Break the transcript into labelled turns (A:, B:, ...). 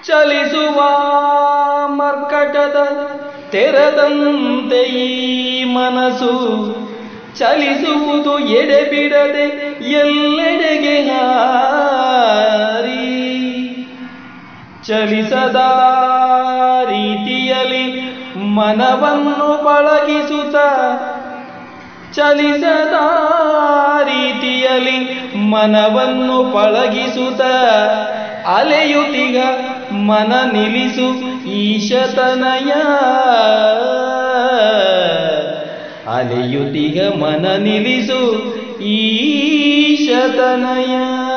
A: ಚಲಿಸುವ ಮರ್ಕಟದ ತೆರದಂತೆ ಈ ಮನಸ್ಸು ಚಲಿಸುವುದು ಎಡೆಬಿಡದೆ ಎಲ್ಲೆಡೆಗೆ ಹಾರಿ ಚಲಿಸದ ರೀತಿಯಲ್ಲಿ ಮನವನ್ನು ಪಳಗಿಸುತ್ತ ಚಲಿಸದ ರೀತಿಯಲ್ಲಿ ಮನವನ್ನು ಪಳಗಿಸುತ್ತ ಅಲೆಯುತ್ತಿಗ ಮನ ನಿಲ್ಲಿಸು ಈಶತನಯ ಅಲೆಯುತ್ತಿಗ ಮನ ನಿಲ್ಲಿಸು ಈಶತನಯ